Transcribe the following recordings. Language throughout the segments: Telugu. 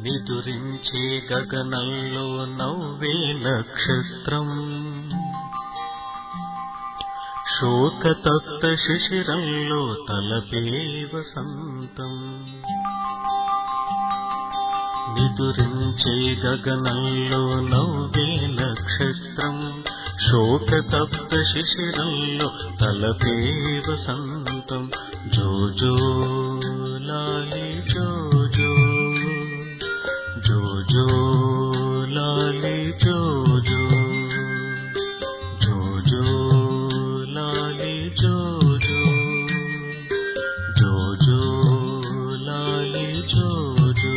నిదురించే గగనంలో నవ్వే నక్షత్రం శోకతప్త శిశిరంలో తలపే వసంతం నిదురించే గగనంలో నవ్వే నక్షత్రం శోకతప్త శిశిరంలో తలపే వసంతం జోజో లాలి జోజో జోజో లాలి జోజో జోజో లాలి జోజో జోజో లాలి జోజో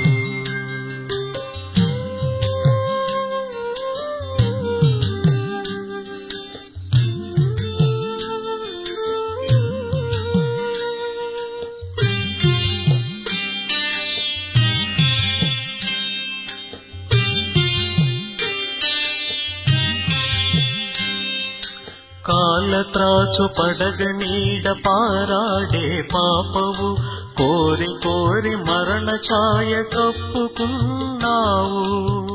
కాలత్రాచు పడగ నీడ పారాడే పాపవు కోరి కోరి మరణ ఛాయ కప్పుకున్నావు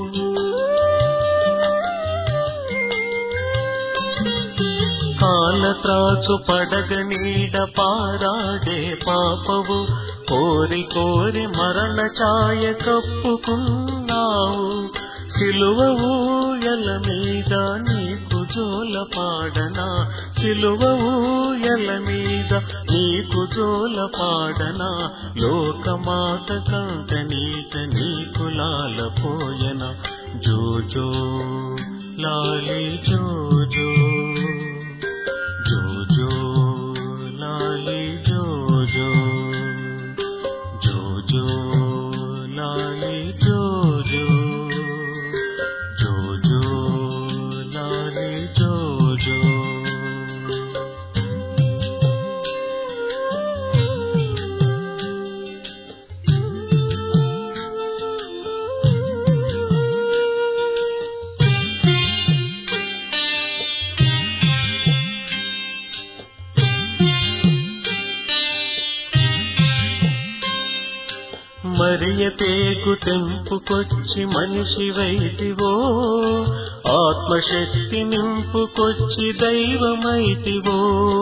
కాలత్రాచు పడగ నీడ పారాడే పాపవు కోరి కోరి మరణ ఛాయ కప్పుకున్నావు సిలువ ఊయల మీద నీకు జోల పాడనా సిలువ ఊయల మీద నీకు జోల పాడనా లోకమాత కంట నీట నీకు లాలపోయన జోజో లాలి జోజో జోజో లాలి జోజో జోజో లాలి జోజో జోజో లాలి జోజో మరియ పేగు తెంపుకొచ్చి మనిషి వైతివో ఆత్మశక్తి నింపుకొచ్చి దైవమైతివో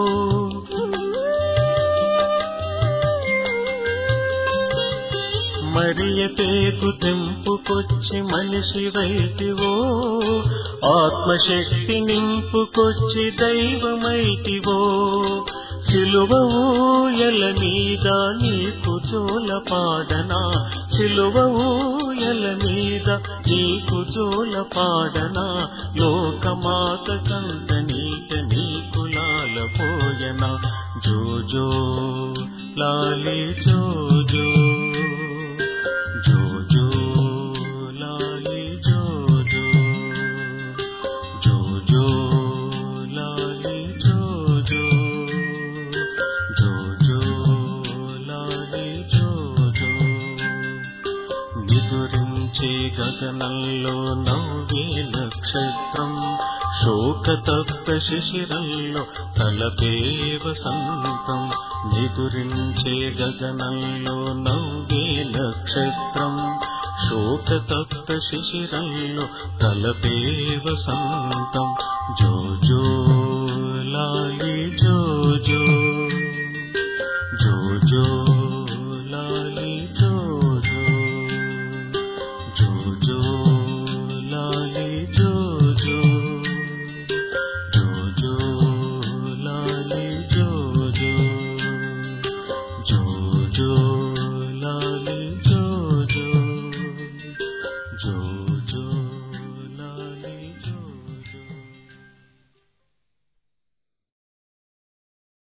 మరియ పేగు తెంపుకొచ్చి మనిషి వైతివో ఆత్మశక్తి నింపుకొచ్చి దైవమైతివో సిలువ ఊయల మీద నీకు జోల పాడనా సిలువ ఊయల మీద నీకు జోల పాడనా లోకమాత కంట నీట నీకు లాలపోయనా జోజో లాలి జోజో జోజో లాలి జోజో జోజో లాలి జోజో జోజో లాలి జోజో నిదురించే గగనంలో నవ్వే నక్షత్రం శోకతప్త శిశిరంలో తలపే వసంతం నిదురించే గగనంలో నవ్వే నక్షత్రం శోకతప్త శిశిరంలో తలపే వసంతం జోజో లాలి జోజో